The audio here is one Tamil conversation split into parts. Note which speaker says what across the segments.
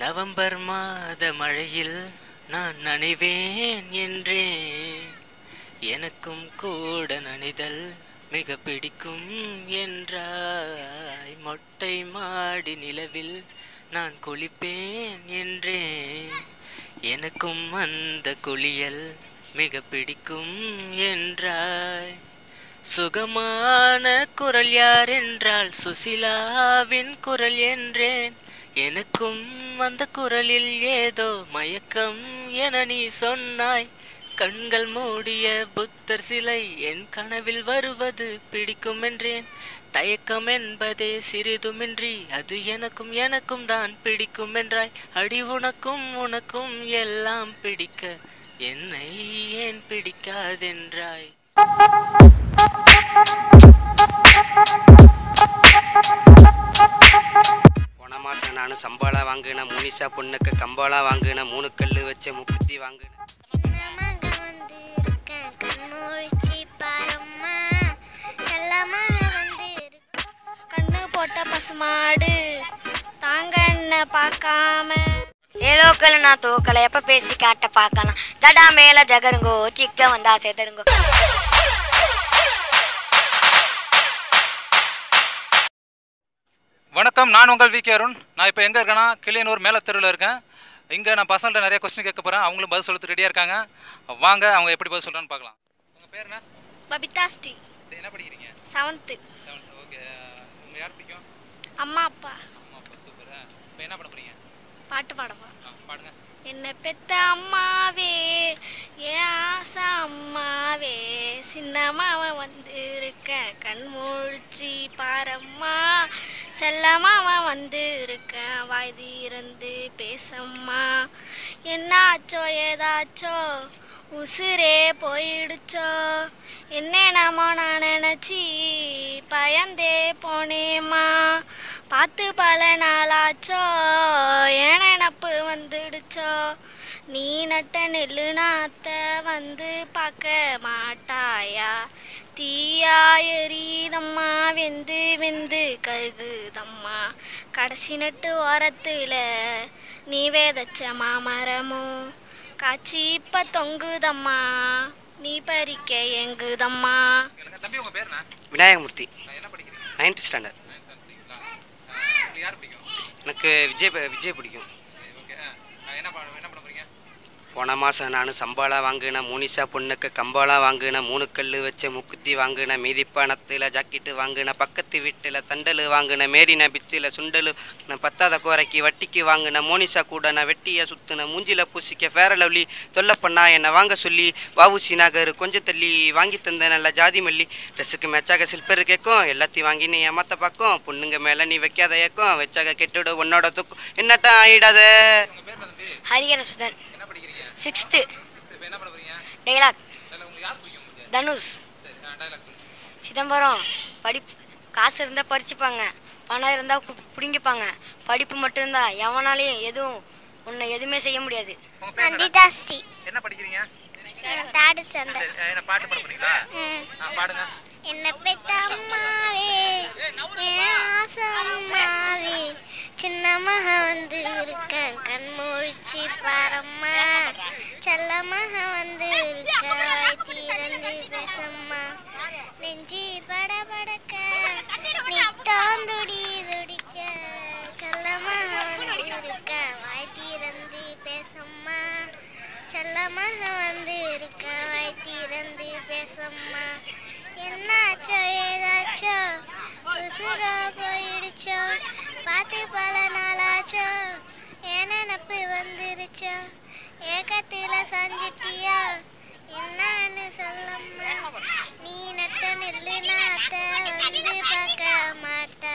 Speaker 1: நவம்பர் மாத மழையில் நான் நனைவேன் என்றேன் எனக்கும் கூட நனைதல் மிக பிடிக்கும் என்றாய் மொட்டை மாடி நிலவில் நான் குளிப்பேன் என்றேன் எனக்கும் அந்த குளியல் மிக பிடிக்கும் என்றாய் சுகமான குரல் யார் என்றால் சுசிலாவின் குரல் என்றேன் எனக்கும் அந்த குரலில் ஏதோ மயக்கம் என நீ சொன்னாய் கண்கள் மூடிய புத்தர் சிலை என் கனவில் வருவது பிடிக்கும் என்றேன் தயக்கம் என்பதே சிறிதுமின்றி அது எனக்கும் எனக்கும் தான் பிடிக்கும் என்றாய் அடி உனக்கும் உனக்கும் எல்லாம் பிடிக்க என்னை ஏன் பிடிக்காதென்றாய்
Speaker 2: போன மாதம் நான் சம்பாளா வாங்கின மூனிசா பொண்ணுக்கு கம்பாளா வாங்கின மூணு கல் வச்ச முப்பத்தி வாங்கின
Speaker 3: சின்னமாக வந்திருக்கேன் கண்முழிச்சி பாரம்மா செல்லமாக வந்திருக்கேன்
Speaker 4: கண்ணு போட்ட பசுமாடு தாங்க என்ன பார்க்காம
Speaker 5: ஏலோக்கல நான் தூக்கல எப்ப பேசி காட்ட பார்க்கலாம் ஜடா மேல ஜகருங்கோ சிக்க வந்தா செதருங்கோ
Speaker 6: வணக்கம் நான் உங்கள் வி கே அருண் நான் இப்போ எங்கே இருக்கேன்னா கிளியனூர் மேலத்தெருவில் இருக்கேன் இங்கே நான் பசங்கள்ட்ட நிறைய கொஸ்டின் கேட்க போகிறேன் அவங்களும் பதில் சொல்லிட்டு ரெடியாக இருக்காங்க வாங்க அவங்க எப்படி பதில் சொல்கிறான்னு பார்க்கலாம் உங்கள் பேர் என்ன
Speaker 4: பபிதா ஸ்ரீ
Speaker 6: சரி, என்ன படிக்கிறீங்க
Speaker 4: செவன்த்து
Speaker 6: செவன்த் ஓகே உங்கள் யார் பிடிக்கும்
Speaker 4: அம்மா அப்பா
Speaker 6: அம்மா அப்பா சூப்பர் இப்போ என்ன பண்ண போகிறீங்க
Speaker 4: பாட்டு பாடவா
Speaker 6: ஆ பாடுங்க
Speaker 4: என்ன பெத்த அம்மாவே என் ஆசை அம்மாவே சின்னமாவன் வந்திருக்கேன் கண் முழிச்சி பாரம்மா செல்லமாவன் வந்திருக்கேன் வாய் திறந்து பேசம்மா என்னாச்சோ ஏதாச்சோ உசுரே போயிடுச்சோ என்னென்னமோ நான் நினச்சி பயந்தே போனேம்மா பார்த்து பல நாளாச்சோ என் நினப்பு வந்துடுச்சோ நீ நட்ட நெல்லு நாத்த வந்து பார்க்க மாட்டாயா தீயா எரியுதம்மா வெந்து வெந்து கருகுதம்மா கடைசி நட்டு ஓரத்தில் நீ வேதச்ச மாமரமும் காய்ச்சி இப்ப தொங்குதம்மா நீ பறிக்க எங்குதம்மா
Speaker 6: எனக்கு தம்பி உங்கள் பேர் என்ன
Speaker 2: விநாயகமூர்த்தி
Speaker 6: நான் என்ன படிக்கிறீங்க
Speaker 2: நைன்த் ஸ்டாண்டர்ட்
Speaker 6: Ninth standard படிக்கிறீங்களா? ஆ, உங்களுக்கு யார் பிடிக்கும்
Speaker 2: எனக்கு விஜய் ப- விஜய் பிடிக்கும்
Speaker 6: ஓகே என்ன பண்ண என்ன பண்ண போகிறீங்க
Speaker 2: போன மாதம் நான் சம்பாளா வாங்கின மூனிசா பொண்ணுக்கு கம்பாளா வாங்கின மூணு கல் வச்ச முக்குத்தி வாங்கின மீதி பணத்தில் ஜாக்கெட்டு வாங்கின பக்கத்து வீட்டில் தண்டல் வாங்கின மேரின பிச்சில் சுண்டல் நான் பத்தாத குறைக்கு வட்டிக்கு வாங்கின மோனிசா கூட நான் வெட்டியை சுற்றின மூஞ்சில பூசிக்க ஃபேர லவ்லி தொல்லை பண்ணா என்னை வாங்க சொல்லி வாவுசி நகர் கொஞ்சம் தள்ளி வாங்கி தந்த நல்ல ஜாதி மல்லி ட்ரெஸ்ஸுக்கு மேட்சாக சில்பர் கேட்கும் எல்லாத்தையும் வாங்கி நீ ஏமாத்த பார்க்கும் பொண்ணுங்க மேலே நீ வைக்காத ஏக்கம் வச்சாக கெட்டுட உன்னோட துக்கம் என்னட்டம் ஆயிடாத
Speaker 6: உங்கள் பேர் என்ன தம்பி
Speaker 5: ஹரிகர சுதன்
Speaker 6: என்ன படிக்கிறீங்க
Speaker 5: சிக்ஸ்த்து
Speaker 6: இப்போ என்ன பண்ண போகிறீங்க
Speaker 5: டைலாக்
Speaker 6: இல்லை உங்களுக்கு யார் பிடிக்கும் உங்களுக்கு
Speaker 5: தனுஷ்
Speaker 6: சரி டைலாக் சொல்லுங்கள்
Speaker 5: சிதம்பரம் படிப்பு காசு இருந்தால் பறிச்சுப்பாங்க பணம் இருந்தால் பிடுங்கிப்பாங்க படிப்பு மட்டும் இருந்தா எவனாலையும் எதுவும் உன்னை எதுவுமே செய்ய முடியாது
Speaker 6: உங்கள் பேர் என்னடா?
Speaker 3: நந்திதா ஸ்ரீ
Speaker 6: என்ன படிக்கிறீங்க
Speaker 3: தாடு சண்டை
Speaker 6: சரி, அஹ், என்ன பாட்டு பாட போறீங்களா ஆ பாடுங்க
Speaker 3: என்ன பெத்த அம்மாவே என் ஆசை அம்மாவே சின்னமாக வந்து இருக்கேன் கண் முழிச்சி பாரம்மா செல்லமாக வந்து இருக்கேன் வாய் திறந்து பேசம்மா நெஞ்சி பட படக்க நித்தான் துடி துடிக்க செல்லமாக வந்து இருக்கேன் வாய் திறந்து பேசம்மா செல்லமாக வந்து இருக்க வாய் திறந்து பேசம்மா என்னாச்சோ ஏதாச்சோ உசுரா போயிடுச்சோ பார்த்து பல நாளாச்சோ என் நினப்பு வந்துருச்சோ ஏக்கத்தில் சாஞ்சிட்டியா என்னன்னு சொல்லம்மா நீ நட்ட நெல்லு நாத்த வந்து பார்க்க மாட்டா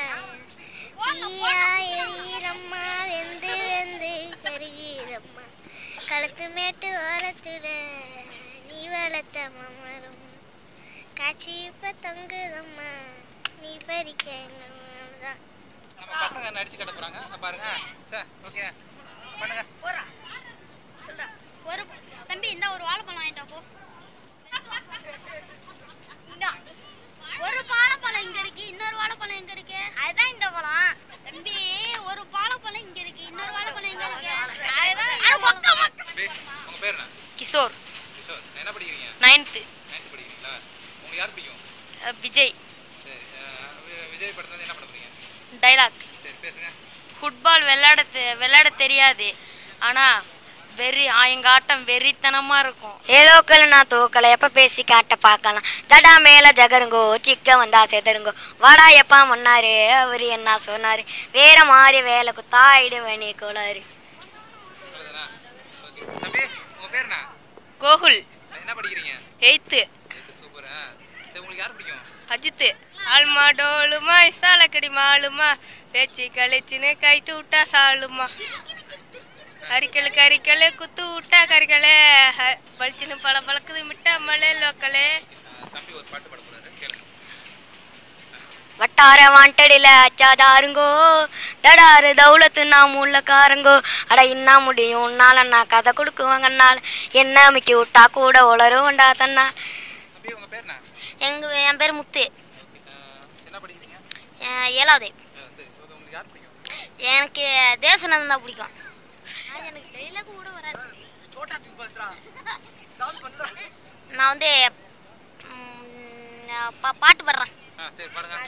Speaker 3: தீயா எரியறம்மா வெந்து வெந்து கருகிறம்மா களத்து மேட்டு ஓரத்தில் நீ வளர்த்த மமரும் காட்சி இப்ப தொங்குதம்மா நீ பறிக்க தான்
Speaker 6: நம்ம பசங்க நடிச்சு கட்ட போறாங்க அஹ் பாருங்க சார் ஓகே பண்ணுங்க
Speaker 4: ஒரு தம்பி இந்த ஒரு வாழைப்பழம் வாங்கிட்டா போ இந்தா. ஒரு வாழைப்பழம் இங்க இருக்கு இன்னொரு வாழைப்பழம் எங்க இருக்கு அதுதான் இந்த பழம் தம்பி ஒரு வாழைப்பழம் இங்க இருக்கு இன்னொரு வாழைப்பழம் எங்க இருக்கு
Speaker 6: தம்பி உங்கள் பேர் என்ன
Speaker 5: கிஷோர்
Speaker 6: கிஷோர் என்ன படிக்கிறீங்க
Speaker 5: நைன்த்து
Speaker 6: நைன்த் படிக்கிறீங்களா உங்களுக்கு யார் பிடிக்கும்
Speaker 5: விஜய்
Speaker 6: சரி அஹ், வி- விஜய் படத்துல என்ன பண்ண போறீங்க
Speaker 5: டைலாக்
Speaker 6: சரி பேசுங்க
Speaker 5: ஃபுட்பால் விளையாட தெ- விளையாட தெரியாது ஆனால் வெறி எங்கள் ஆட்டம் வெறித்தனமாக இருக்கும் ஏதோ கல்னா தூக்கல எப்போ பேசி காட்ட பார்க்கலாம் தடா மேலே ஜகருங்கோ சிக்க வந்தா செதருங்கோ வாடா எப்பா முன்னாரு அவர் என்ன சொன்னார் வேற மாதிரி வேலை குத்தாயிடுவேன் நீ கோளாறு
Speaker 6: அவ்வளோதானா ஓகே தம்பி உங்கள் பேர் என்ன
Speaker 5: கோகுல்
Speaker 6: என்ன படிக்கிறீங்க
Speaker 5: எயித்து
Speaker 6: சூப்பர் ஆ சரி உங்களுக்கு யார் பிடிக்கும்
Speaker 5: அஜித்து ஆல்மா டோலுமா இசாலக்கடி மாலுமா பேச்சு கழிச்சுன்னு கைட்டு விட்டா சாலுமா அரிக்கல் கரிக்கல் குத்து விட்டா கரிக்கலே பளிச்சுன்னு பல பழக்குது மிட்டா மலை லோக்கலே
Speaker 6: அஹ், தம்பி ஒரு பாட்டு பாட போறாரு கேளுங்க
Speaker 5: வட்டார வாண்டடில அச்சாதாருங்கோ தடாரு தௌலத்து நான் முள்ளக்காரங்கோ அட இன்னா முடியும் உன்னால நான் கதை கொடுக்குவாங்கன்னால என்ன அமைக்கி விட்டா கூட உளருவண்டா தன்னா
Speaker 6: தம்பி உங்கள் பேர் என்ன
Speaker 5: எங்க என் பேர் முத்து
Speaker 6: ஓகே அஹ், என்ன படிக்கிறீங்க
Speaker 5: ஏழாவது
Speaker 6: அஹ், சரி ஓகே உங்களுக்கு யார் பிடிக்கும்
Speaker 5: எனக்கு தேசநந்தன் தான் பிடிக்கும்
Speaker 3: எனக்கு டைலாக் கூட வராது
Speaker 5: நான் வந்து ம், நான் பா- பாட்டு பாடுறேன்
Speaker 6: ஆ சரி பாடுங்க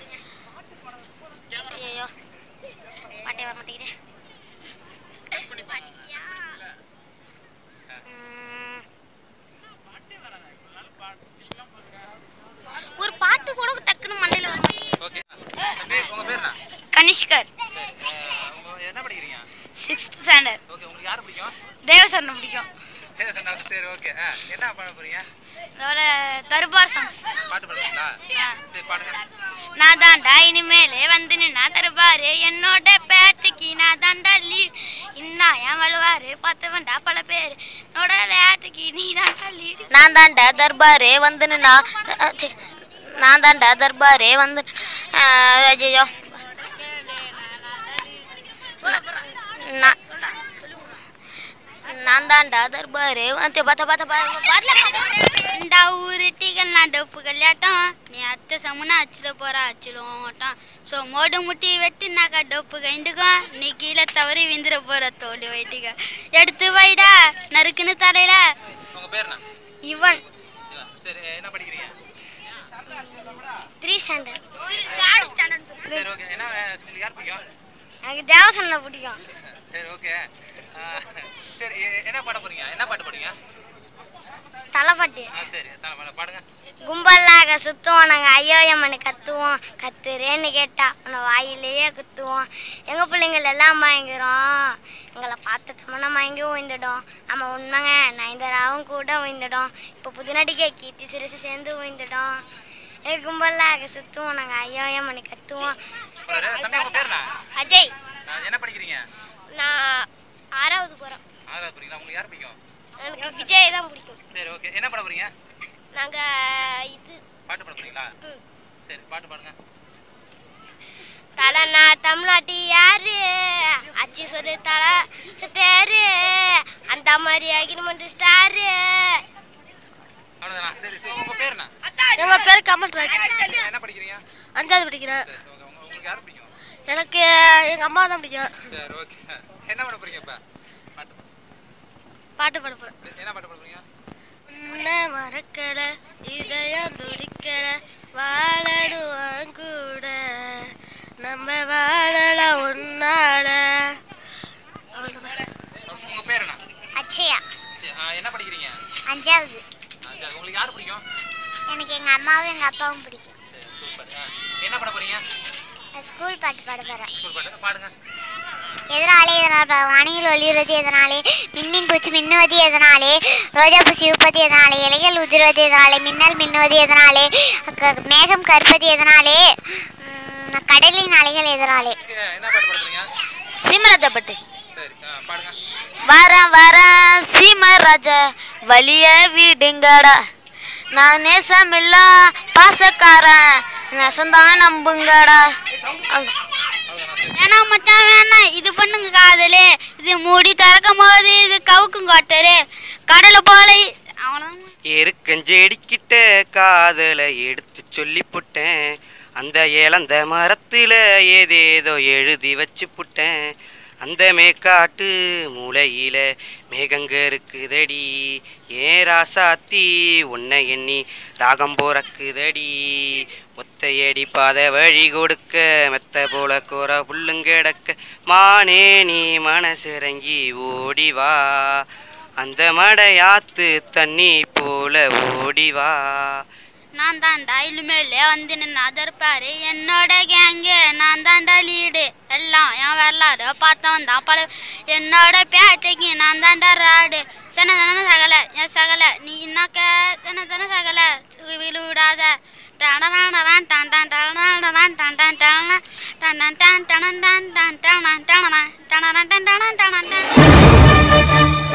Speaker 5: ஐயோ பாட்டே வர மாட்டேங்குது ம்,
Speaker 3: ஒரு பாட்டு கூட டக்குன்னு மண்டையில வர
Speaker 6: ஓகே தம்பி உங்கள் பேர் என்ன
Speaker 5: கனிஷ்கர்
Speaker 6: சரி அஹ், உங்க என்ன படிக்கிறீங்க
Speaker 5: சிக்ஸ்த் ஸ்டாண்டர்ட்
Speaker 6: ஓகே உங்களுக்கு யார் பிடிக்கும்
Speaker 5: தேவசரணம் பிடிக்கும்
Speaker 6: சரி ஓகே ஆ என்ன பண்ண போறீங்க
Speaker 5: அதோட தர்பார் சாங்ஸ்
Speaker 6: பாட்டு பாடுறீங்களா சரி பாடுங்க
Speaker 5: நான் தாண்டா இனிமேலே வந்து நின்னா தருவாரு என்னோட பேட்டுக்கு நான் தாண்டா லீ இன்னா என் வலுவாரு பத்து வண்டா பல பேர் என்னோட விளையாட்டுக்கு நீ தாண்டா லீடு நான் தாண்டா தர்பாரே வந்து நின்னா அஹ், ச்சே. நான் தாண்டா தர்பாரே வந்து ஐயோ நான் நான் தாண்டா தர்பாரு வந்து பத்த பத்த வரலண்டா ஊருட்டிகள் நான் டப்பு கல்யாட்டம் நீ அத்தை சமுனா அச்சுல போறா அச்சிலும் ஓட்டம் ஸோ மோடு முட்டி வெட்டினாக்கா டொப்பு கைண்டுக்கும் நீ கீழே தவறி விந்துட போற தோண்டி வைட்டிக்க எடுத்து வைடா நறுக்குன்னு தலையில
Speaker 6: உங்க பேர் என்ன
Speaker 5: இவன்
Speaker 6: இவன். சரி என்ன படிக்கிறீங்க
Speaker 5: த்ரீ ஸ்டாண்டர்ட் தேர்ட் ஸ்டாண்டர்ட்
Speaker 6: சரி ஓகே என்ன அஹ், உங்களுக்கு யார் பிடிக்கும்
Speaker 5: எனக்கு தேவசனில் பிடிக்கும்
Speaker 6: சரி ஓகே சரி எ- என்ன பாட போறீங்க என்ன பாட்டு பாடுங்க
Speaker 5: தலைப்பாட்டு
Speaker 6: ஆ சரி தலை பாடு- பாடுங்க
Speaker 5: கும்பலாக சுத்துவோம் நாங்கள் ஐயோயம்மனு கத்துவோம் கத்துறேன்னு கேட்டா உன்னை வாயிலேயே குத்துவோம் எங்கள் பிள்ளைங்கள் எல்லாம் மயங்குறோம் எங்களை பார்த்து தமிழை மயங்கி ஓய்ந்துடும் நம்ம உண்மைங்க நயன்தராவும் கூட ஓய்ந்துடும் இப்போ புதுநடிகை கீர்த்தி சிறுசு சேர்ந்து ஓய்ந்துடும் ஏ கும்பலாக சுத்துவோம் நாங்கள் ஐயோயம்மனு கத்துவோம்
Speaker 6: ஒரு தம்பி உங்க பேர் என்ன
Speaker 5: அஜய்
Speaker 6: ஆ, என்ன படிக்கிறீங்க
Speaker 5: நான் ஆறாவது போகிறோம்
Speaker 6: ஆறாவது போறீங்களா உங்களுக்கு யார் பிடிக்கும்
Speaker 5: எனக்கு விஜய் தான் பிடிக்கும்
Speaker 6: சரி ஓகே என்ன பாட போறீங்க
Speaker 5: நாங்கள் இது
Speaker 6: பாட்டு பாட போறீங்களா சரி பாட்டு பாடுங்க
Speaker 5: தலனா தமிழ்நாட்டி யாரு அச்சி சொல்லு தல சுத்தாரு அந்த மாதிரி அகிரிமெண்ட் ஸ்டாரு
Speaker 6: அவ்வளோதானா சரி சரி உங்க பேர் என்ன
Speaker 5: எங்க பேர் கமல்ராஜ்
Speaker 6: என்ன படிக்கிறீங்க
Speaker 5: அஞ்சாவது படிக்கிறேன்
Speaker 6: சரி ஓகே உங்க- உங்களுக்கு யார் பிடிக்கும்
Speaker 5: எனக்கு எங்க அம்மா தான் பிடிக்கும்
Speaker 6: சரி ஓகே என்ன பாட போறீங்க இப்போ பாட்டு
Speaker 5: பாட்டு பாடுப்பேன்
Speaker 6: சரி என்ன பாட்டு பாட போறீங்க
Speaker 5: உன்னை மறக்கல இதயம் துடிக்கல வாழடுவான் கூட நம்ம வாழலாம் உன்னால
Speaker 6: உங்க பேர் என்ன
Speaker 3: அச்சயா
Speaker 6: சரி, ஆ, என்ன படிக்கிறீங்க
Speaker 3: அஞ்சாவது
Speaker 6: ஆ, சரி, உங்களுக்கு யார் பிடிக்கும்
Speaker 3: எனக்கு எங்கள் அம்மாவும் எங்கள் அப்பாவும் பிடிக்கும்
Speaker 6: சரி சூப்பர் ஆ, என்ன பாட போறீங்க
Speaker 3: நான் ஸ்கூல் பாட்டு பாட போகிறேன்
Speaker 6: ஸ்கூல் பாட்டு பாடுங்க
Speaker 3: எதனாலே இதனால் வானில் ஒளிர்வது எதனாலே மின்மின் பூச்சி மின்னுவது எதனாலே ரோஜாப்பூ சிவப்பது எதனாலே இலைகள் உதிர்வது எதனாலே மின்னல் மின்னுவது எதனாலே க- மேகம் கருப்பது எதனாலே உம், கடலின் அலைகள் எதனாலே
Speaker 6: ஓகே, என்ன பாட்டு பாட போறீங்க
Speaker 5: சிமரதப்பட்டு
Speaker 6: சரி ஆ, பாடுங்க
Speaker 5: வர வர சீமராஜ வலிய விடுங்கடா நான் நேசமில்லா பாசக்காரன் நெசந்தான் நம்புங்கடா ஏன்னா மச்சான் வேணாம் இது பண்ணுங்க காதலு இது மூடி திறக்கும் போது இது கவுக்கும் காட்டரு கடலை போல அவனும்
Speaker 2: எருக்கஞ்செடிக்கிட்ட காதலை எடுத்து சொல்லி புட்டேன் அந்த இழந்த மரத்தில் ஏதேதோ எழுதி வச்சு புட்டேன் அந்த மேக்காட்டு மூலையில மேகங்க இருக்குதடி ஏன் ராசாத்தி உன்னை எண்ணி ராகம் போறக்குதடி ஒத்தையடி பாத வழி கொடுக்க மெத்த போல கோர புல்லுங்கடக்க மானே நீ மனசிறங்கி ஓடி வா அந்த மடையாத்து தண்ணி போல ஓடி வா
Speaker 4: நான் தாண்டா இலுமேலே வந்து நின்று அதற்பாரு என்னோட கேங்கு நான் தாண்டா லீடு எல்லாம் என் வரலாறு பார்த்தவன் தான் பல என்னோட பேட்டைக்கு நான் தாண்டா ராடு சன தன சகல என் சகல நீ இன்னாக்க தன தன சகல விழு விடாத டனடான் டான் டான் டனடான் டான் டான் டன டன் டான் டனன் டான் டான் டனன் டனன டனன் டன் டனன் டனன் டன்